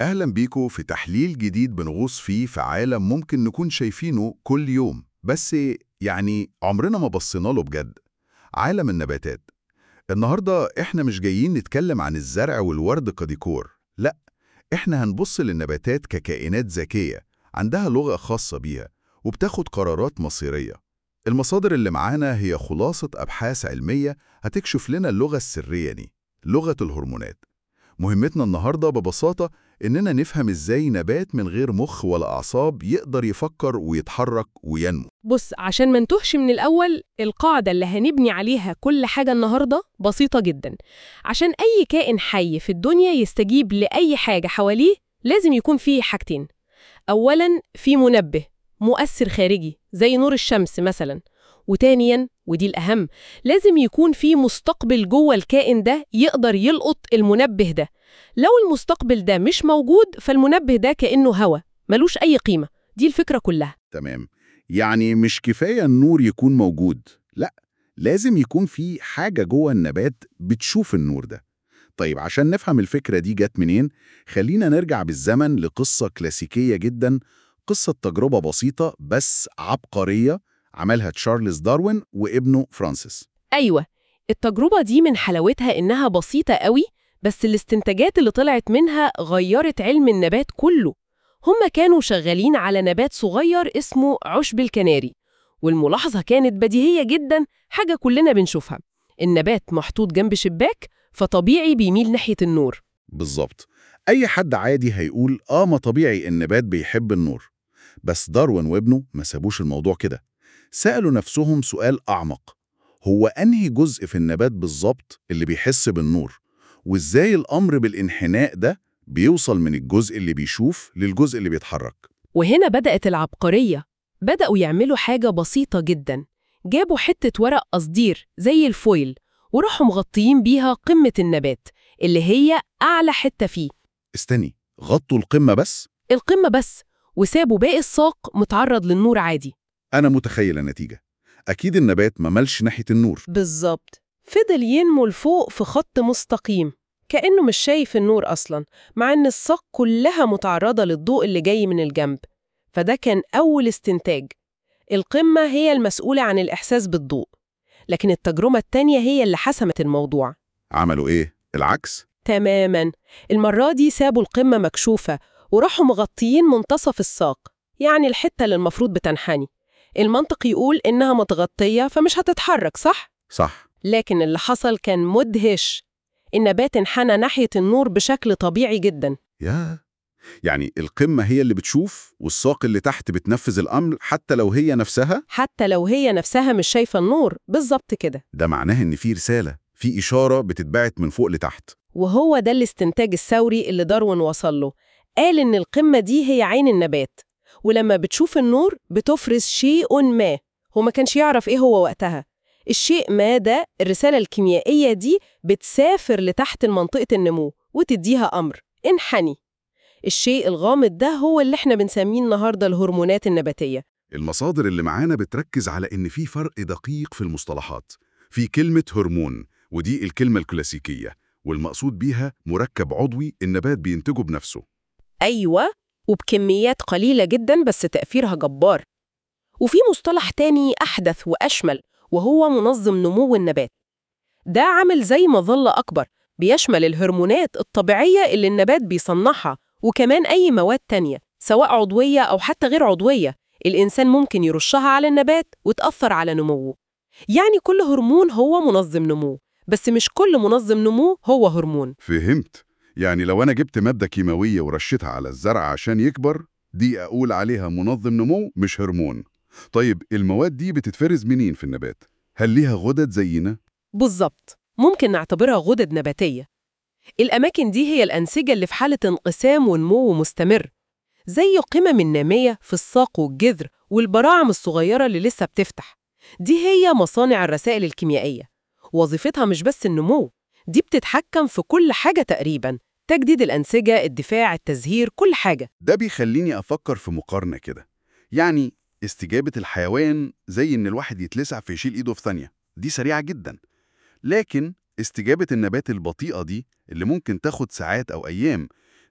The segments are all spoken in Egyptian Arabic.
أهلا بيكم في تحليل جديد بنغوص فيه في عالم ممكن نكون شايفينه كل يوم بس يعني عمرنا ما بصينا له بجد عالم النباتات النهاردة إحنا مش جايين نتكلم عن الزرع والورد كديكور لا إحنا هنبص للنباتات ككائنات ذكية عندها لغة خاصة بيها وبتاخد قرارات مصيرية المصادر اللي معانا هي خلاصة أبحاث علمية هتكشف لنا اللغة السرية دي لغة الهرمونات مهمتنا النهاردة ببساطة إننا نفهم إزاي نبات من غير مخ ولا أعصاب يقدر يفكر ويتحرك وينمو بص عشان ما نتوهش من الأول القاعدة اللي هنبني عليها كل حاجة النهاردة بسيطة جدا عشان أي كائن حي في الدنيا يستجيب لأي حاجة حواليه لازم يكون فيه حاجتين أولا في منبه مؤثر خارجي زي نور الشمس مثلا وتانيا ودي الأهم لازم يكون في مستقبل جوه الكائن ده يقدر يلقط المنبه ده لو المستقبل ده مش موجود فالمنبه ده كأنه هوا ملوش أي قيمة دي الفكرة كلها تمام يعني مش كفاية النور يكون موجود لا لازم يكون في حاجة جوه النبات بتشوف النور ده طيب عشان نفهم الفكرة دي جت منين خلينا نرجع بالزمن لقصة كلاسيكية جدا قصة تجربة بسيطة بس عبقرية عملها تشارلز داروين وابنه فرانسيس أيوة التجربة دي من حلاوتها إنها بسيطة قوي بس الاستنتاجات اللي طلعت منها غيرت علم النبات كله هم كانوا شغالين على نبات صغير اسمه عشب الكناري والملاحظة كانت بديهية جدا حاجة كلنا بنشوفها النبات محطوط جنب شباك فطبيعي بيميل ناحية النور بالظبط أي حد عادي هيقول آه ما طبيعي النبات بيحب النور بس داروين وابنه ما سابوش الموضوع كده سألوا نفسهم سؤال أعمق هو أنهي جزء في النبات بالظبط اللي بيحس بالنور وإزاي الأمر بالانحناء ده بيوصل من الجزء اللي بيشوف للجزء اللي بيتحرك وهنا بدأت العبقرية بدأوا يعملوا حاجة بسيطة جدا جابوا حتة ورق قصدير زي الفويل وراحوا مغطيين بيها قمة النبات اللي هي أعلى حتة فيه استني غطوا القمة بس القمة بس وسابوا باقي الساق متعرض للنور عادي أنا متخيل النتيجة أكيد النبات ما ملش ناحية النور بالظبط فضل ينمو لفوق في خط مستقيم كأنه مش شايف النور أصلا مع إن الساق كلها متعرضة للضوء اللي جاي من الجنب فده كان أول استنتاج القمة هي المسؤولة عن الإحساس بالضوء لكن التجربة التانية هي اللي حسمت الموضوع عملوا إيه؟ العكس؟ تماما المرة دي سابوا القمة مكشوفة وراحوا مغطيين منتصف الساق يعني الحتة اللي المفروض بتنحني المنطق يقول إنها متغطية فمش هتتحرك صح؟ صح لكن اللي حصل كان مدهش النبات انحنى ناحية النور بشكل طبيعي جدا يا يعني القمة هي اللي بتشوف والساق اللي تحت بتنفذ الأمر حتى لو هي نفسها حتى لو هي نفسها مش شايفة النور بالظبط كده ده معناه إن في رسالة في إشارة بتتبعت من فوق لتحت وهو ده الاستنتاج الثوري اللي داروين وصل له قال إن القمة دي هي عين النبات ولما بتشوف النور بتفرز شيء ما هو ما كانش يعرف إيه هو وقتها الشيء ما ده الرسالة الكيميائية دي بتسافر لتحت منطقة النمو وتديها أمر انحني الشيء الغامض ده هو اللي احنا بنسميه النهاردة الهرمونات النباتية المصادر اللي معانا بتركز على إن في فرق دقيق في المصطلحات في كلمة هرمون ودي الكلمة الكلاسيكية والمقصود بيها مركب عضوي النبات بينتجه بنفسه أيوة وبكميات قليلة جدا بس تأثيرها جبار وفي مصطلح تاني أحدث وأشمل وهو منظم نمو النبات ده عامل زي مظلة أكبر بيشمل الهرمونات الطبيعية اللي النبات بيصنعها وكمان أي مواد تانية سواء عضوية أو حتى غير عضوية الإنسان ممكن يرشها على النبات وتأثر على نموه يعني كل هرمون هو منظم نمو بس مش كل منظم نمو هو هرمون فهمت يعني لو أنا جبت مادة كيماوية ورشيتها على الزرع عشان يكبر دي أقول عليها منظم نمو مش هرمون طيب المواد دي بتتفرز منين في النبات؟ هل ليها غدد زينا؟ بالظبط ممكن نعتبرها غدد نباتية الأماكن دي هي الأنسجة اللي في حالة انقسام ونمو مستمر زي قمم النامية في الساق والجذر والبراعم الصغيرة اللي لسه بتفتح دي هي مصانع الرسائل الكيميائية وظيفتها مش بس النمو دي بتتحكم في كل حاجة تقريباً تجديد الأنسجة، الدفاع، التزهير، كل حاجة ده بيخليني أفكر في مقارنة كده يعني استجابة الحيوان زي إن الواحد يتلسع في يشيل إيده في ثانية دي سريعة جدا لكن استجابة النبات البطيئة دي اللي ممكن تاخد ساعات أو أيام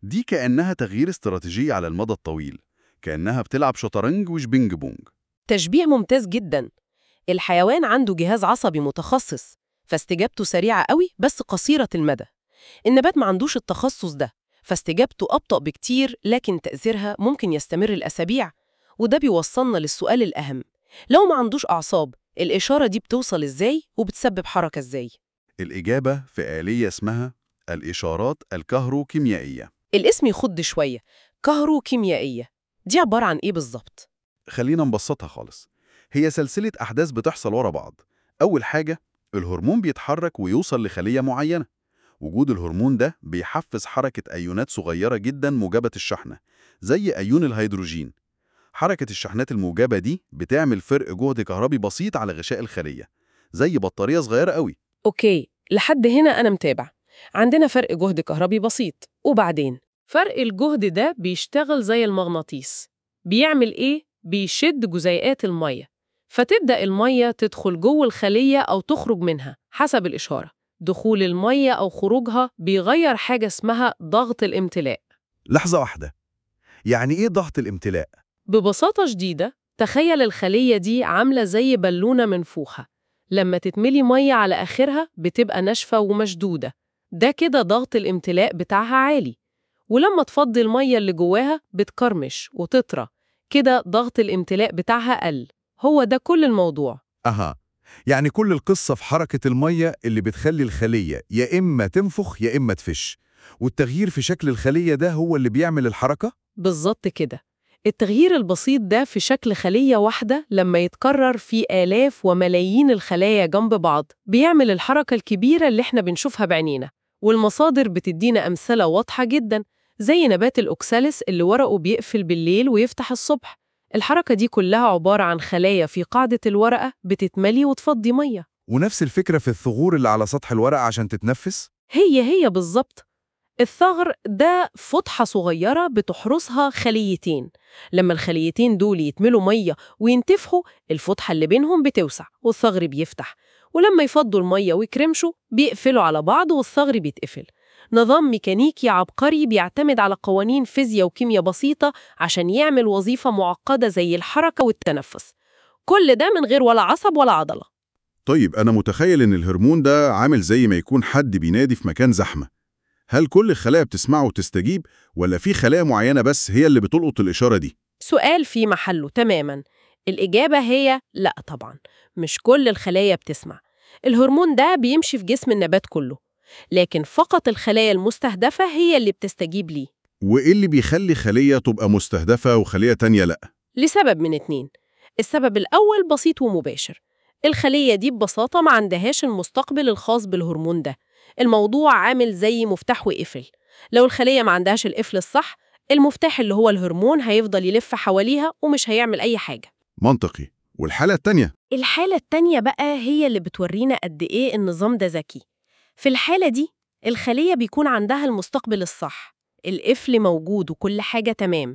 دي كأنها تغيير استراتيجي على المدى الطويل كأنها بتلعب شطرنج وش بينج بونج تشبيه ممتاز جدا الحيوان عنده جهاز عصبي متخصص فاستجابته سريعة قوي بس قصيرة المدى النبات ما عندوش التخصص ده فاستجابته أبطأ بكتير لكن تأثيرها ممكن يستمر الأسابيع وده بيوصلنا للسؤال الأهم لو ما عندوش أعصاب الإشارة دي بتوصل إزاي وبتسبب حركة إزاي؟ الإجابة في آلية اسمها الإشارات الكهروكيميائية الاسم يخض شوية كهروكيميائية دي عبارة عن إيه بالظبط؟ خلينا نبسطها خالص هي سلسلة أحداث بتحصل ورا بعض أول حاجة الهرمون بيتحرك ويوصل لخلية معينة وجود الهرمون ده بيحفز حركة أيونات صغيرة جدا موجبة الشحنة زي أيون الهيدروجين حركة الشحنات الموجبة دي بتعمل فرق جهد كهربي بسيط على غشاء الخلية زي بطارية صغيرة قوي أوكي لحد هنا أنا متابع عندنا فرق جهد كهربي بسيط وبعدين فرق الجهد ده بيشتغل زي المغناطيس بيعمل إيه؟ بيشد جزيئات المية فتبدأ المية تدخل جوه الخلية أو تخرج منها حسب الإشارة دخول المية أو خروجها بيغير حاجة اسمها ضغط الامتلاء لحظة واحدة يعني إيه ضغط الامتلاء؟ ببساطة شديدة تخيل الخلية دي عاملة زي بالونة منفوخة لما تتملي مية على آخرها بتبقى ناشفة ومشدودة ده كده ضغط الامتلاء بتاعها عالي ولما تفضي المية اللي جواها بتكرمش وتطرى كده ضغط الامتلاء بتاعها قل هو ده كل الموضوع أها يعني كل القصة في حركة المية اللي بتخلي الخلية يا إما تنفخ يا إما تفش والتغيير في شكل الخلية ده هو اللي بيعمل الحركة؟ بالظبط كده التغيير البسيط ده في شكل خلية واحدة لما يتكرر في آلاف وملايين الخلايا جنب بعض بيعمل الحركة الكبيرة اللي احنا بنشوفها بعينينا والمصادر بتدينا أمثلة واضحة جدا زي نبات الأوكسالس اللي ورقه بيقفل بالليل ويفتح الصبح الحركة دي كلها عبارة عن خلايا في قاعدة الورقة بتتملي وتفضي مية ونفس الفكرة في الثغور اللي على سطح الورق عشان تتنفس؟ هي هي بالظبط الثغر ده فتحة صغيرة بتحرسها خليتين لما الخليتين دول يتملوا مية وينتفخوا الفتحة اللي بينهم بتوسع والثغر بيفتح ولما يفضوا المية ويكرمشوا بيقفلوا على بعض والثغر بيتقفل نظام ميكانيكي عبقري بيعتمد على قوانين فيزياء وكيمياء بسيطة عشان يعمل وظيفة معقدة زي الحركة والتنفس كل ده من غير ولا عصب ولا عضلة طيب أنا متخيل إن الهرمون ده عامل زي ما يكون حد بينادي في مكان زحمة هل كل الخلايا بتسمعه وتستجيب ولا في خلايا معينة بس هي اللي بتلقط الإشارة دي؟ سؤال في محله تماما الإجابة هي لا طبعا مش كل الخلايا بتسمع الهرمون ده بيمشي في جسم النبات كله لكن فقط الخلايا المستهدفة هي اللي بتستجيب ليه وإيه اللي بيخلي خلية تبقى مستهدفة وخلية تانية لأ؟ لسبب من اتنين السبب الأول بسيط ومباشر الخلية دي ببساطة ما عندهاش المستقبل الخاص بالهرمون ده الموضوع عامل زي مفتاح وقفل لو الخلية ما عندهاش القفل الصح المفتاح اللي هو الهرمون هيفضل يلف حواليها ومش هيعمل أي حاجة منطقي والحالة التانية الحالة التانية بقى هي اللي بتورينا قد إيه النظام ده ذكي في الحالة دي الخلية بيكون عندها المستقبل الصح القفل موجود وكل حاجة تمام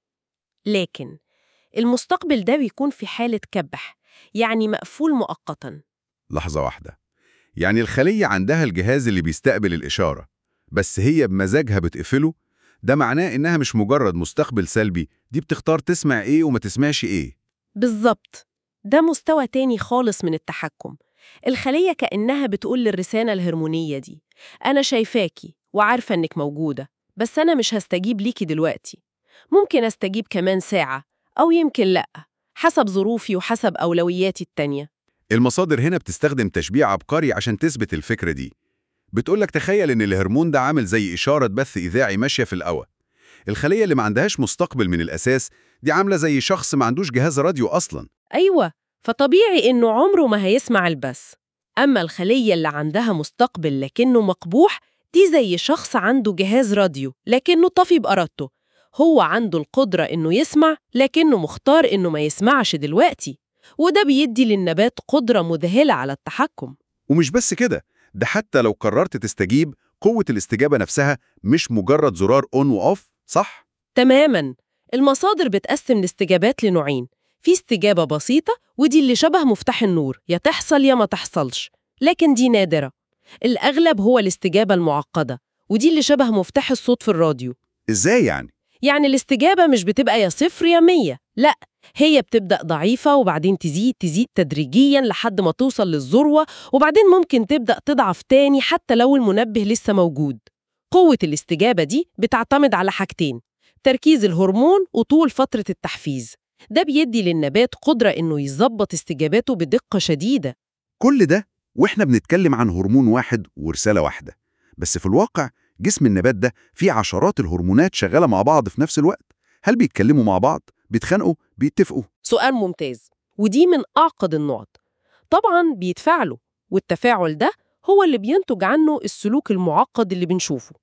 لكن المستقبل ده بيكون في حالة كبح يعني مقفول مؤقتاً لحظة واحدة يعني الخلية عندها الجهاز اللي بيستقبل الإشارة بس هي بمزاجها بتقفله ده معناه إنها مش مجرد مستقبل سلبي دي بتختار تسمع إيه وما تسمعش إيه بالظبط ده مستوى تاني خالص من التحكم الخلية كأنها بتقول للرسالة الهرمونية دي أنا شايفاكي وعارفة إنك موجودة بس أنا مش هستجيب ليكي دلوقتي ممكن أستجيب كمان ساعة أو يمكن لأ حسب ظروفي وحسب أولوياتي التانية المصادر هنا بتستخدم تشبيه عبقري عشان تثبت الفكرة دي بتقولك تخيل إن الهرمون ده عامل زي إشارة بث إذاعي ماشية في الهواء الخلية اللي ما عندهاش مستقبل من الأساس دي عاملة زي شخص ما عندوش جهاز راديو أصلاً أيوة فطبيعي إنه عمره ما هيسمع البث أما الخلية اللي عندها مستقبل لكنه مقبوح دي زي شخص عنده جهاز راديو لكنه طفي بإرادته هو عنده القدرة إنه يسمع لكنه مختار إنه ما يسمعش دلوقتي وده بيدي للنبات قدرة مذهلة على التحكم ومش بس كده ده حتى لو قررت تستجيب قوة الاستجابة نفسها مش مجرد زرار أون وأوف صح؟ تماماً المصادر بتقسم الاستجابات لنوعين في استجابة بسيطة ودي اللي شبه مفتاح النور يا تحصل يا ما تحصلش لكن دي نادرة الأغلب هو الاستجابة المعقدة ودي اللي شبه مفتاح الصوت في الراديو إزاي يعني؟ يعني الاستجابة مش بتبقى يا صفر يا مية لا هي بتبدأ ضعيفة وبعدين تزيد تزيد تدريجيا لحد ما توصل للذروة وبعدين ممكن تبدأ تضعف تاني حتى لو المنبه لسه موجود قوة الاستجابة دي بتعتمد على حاجتين تركيز الهرمون وطول فترة التحفيز ده بيدي للنبات قدرة إنه يظبط استجاباته بدقة شديدة كل ده وإحنا بنتكلم عن هرمون واحد ورسالة واحدة بس في الواقع جسم النبات ده فيه عشرات الهرمونات شغالة مع بعض في نفس الوقت هل بيتكلموا مع بعض؟ بيتخانقوا؟ بيتفقوا؟ سؤال ممتاز ودي من أعقد النقط طبعا بيتفاعلوا والتفاعل ده هو اللي بينتج عنه السلوك المعقد اللي بنشوفه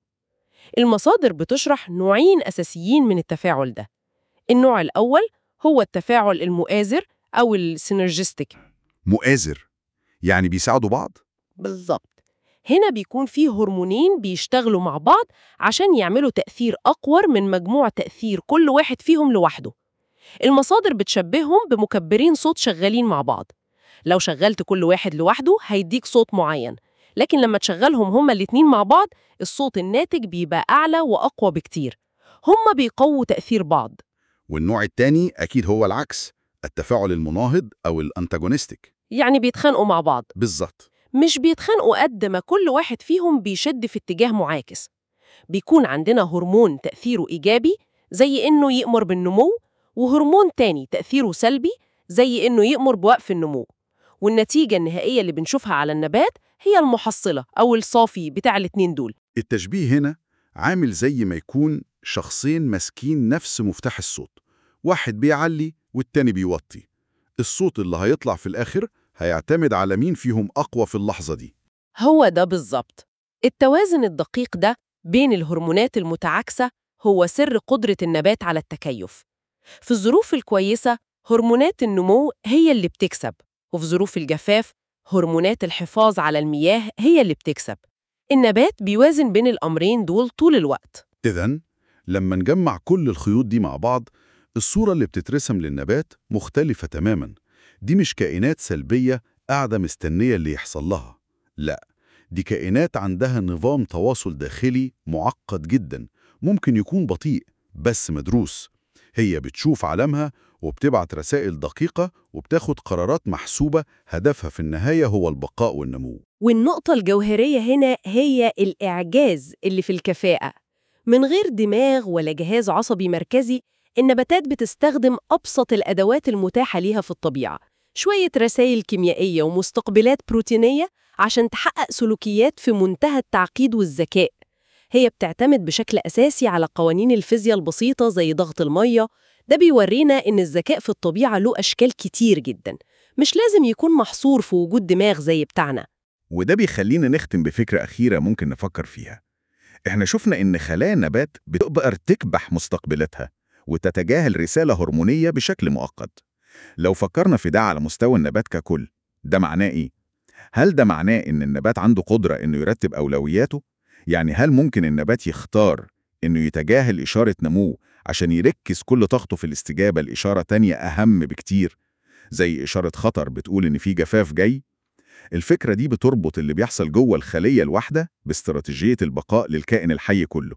المصادر بتشرح نوعين أساسيين من التفاعل ده النوع الأول هو التفاعل المؤازر أو السينرجستيك مؤازر يعني بيساعدوا بعض؟ بالظبط هنا بيكون فيه هرمونين بيشتغلوا مع بعض عشان يعملوا تأثير أقوى من مجموع تأثير كل واحد فيهم لوحده المصادر بتشبههم بمكبرين صوت شغالين مع بعض لو شغلت كل واحد لوحده هيديك صوت معين لكن لما تشغلهم هما الاتنين مع بعض الصوت الناتج بيبقى أعلى وأقوى بكتير هما بيقووا تأثير بعض والنوع التاني أكيد هو العكس التفاعل المناهض أو الأنتاجونستيك يعني بيتخانقوا مع بعض بالظبط مش بيتخانقوا قد ما كل واحد فيهم بيشد في اتجاه معاكس بيكون عندنا هرمون تأثيره إيجابي زي إنه يأمر بالنمو وهرمون تاني تأثيره سلبي زي إنه يأمر بوقف النمو والنتيجة النهائية اللي بنشوفها على النبات هي المحصلة أو الصافي بتاع الاتنين دول التشبيه هنا عامل زي ما يكون شخصين ماسكين نفس مفتاح الصوت واحد بيعلي والتاني بيوطي الصوت اللي هيطلع في الآخر هيعتمد على مين فيهم أقوى في اللحظة دي هو ده بالظبط التوازن الدقيق ده بين الهرمونات المتعاكسة هو سر قدرة النبات على التكيف في الظروف الكويسة هرمونات النمو هي اللي بتكسب وفي ظروف الجفاف هرمونات الحفاظ على المياه هي اللي بتكسب النبات بيوازن بين الأمرين دول طول الوقت إذا لما نجمع كل الخيوط دي مع بعض الصورة اللي بتترسم للنبات مختلفة تماما دي مش كائنات سلبية قاعدة مستنية اللي يحصل لها لا دي كائنات عندها نظام تواصل داخلي معقد جدا ممكن يكون بطيء بس مدروس هي بتشوف عالمها وبتبعت رسائل دقيقة وبتاخد قرارات محسوبة هدفها في النهاية هو البقاء والنمو والنقطة الجوهرية هنا هي الإعجاز اللي في الكفاءة من غير دماغ ولا جهاز عصبي مركزي النباتات بتستخدم أبسط الأدوات المتاحة ليها في الطبيعة شوية رسائل كيميائية ومستقبلات بروتينية عشان تحقق سلوكيات في منتهى التعقيد والذكاء هي بتعتمد بشكل أساسي على قوانين الفيزياء البسيطة زي ضغط المية ده بيورينا إن الذكاء في الطبيعة له أشكال كتير جدا مش لازم يكون محصور في وجود دماغ زي بتاعنا وده بيخلينا نختم بفكرة أخيرة ممكن نفكر فيها إحنا شفنا إن خلايا النبات بتقدر تكبح مستقبلاتها وتتجاهل رسالة هرمونية بشكل مؤقت لو فكرنا في ده على مستوى النبات ككل ده معناه إيه؟ هل ده معناه إن النبات عنده قدرة إنه يرتب أولوياته؟ يعني هل ممكن النبات يختار إنه يتجاهل إشارة نمو عشان يركز كل طاقته في الاستجابة لإشارة تانية أهم بكتير زي إشارة خطر بتقول إن في جفاف جاي؟ الفكرة دي بتربط اللي بيحصل جوه الخلية الواحدة باستراتيجية البقاء للكائن الحي كله